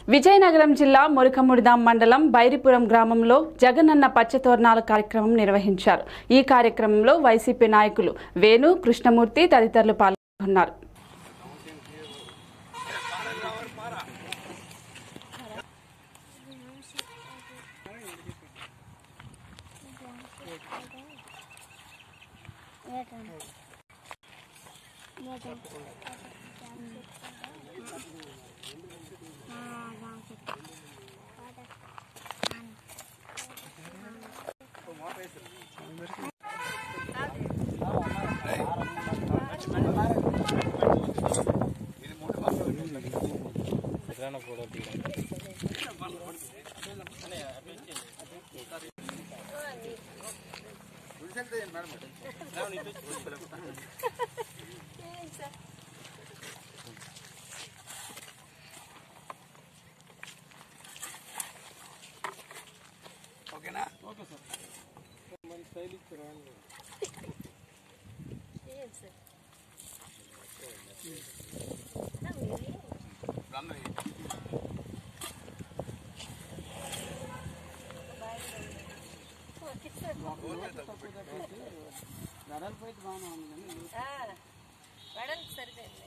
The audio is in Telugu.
విజయనగరం జిల్లా మురికముడిదాం మండలం బైరిపురం గ్రామంలో జగనన్న పచ్చతోరణాల కార్యక్రమం నిర్వహించారు ఈ కార్యక్రమంలో వైసీపీ నాయకులు వేణు కృష్ణమూర్తి తదితరులు పాల్గొన్నారు వెడల్పు సరిపోయింది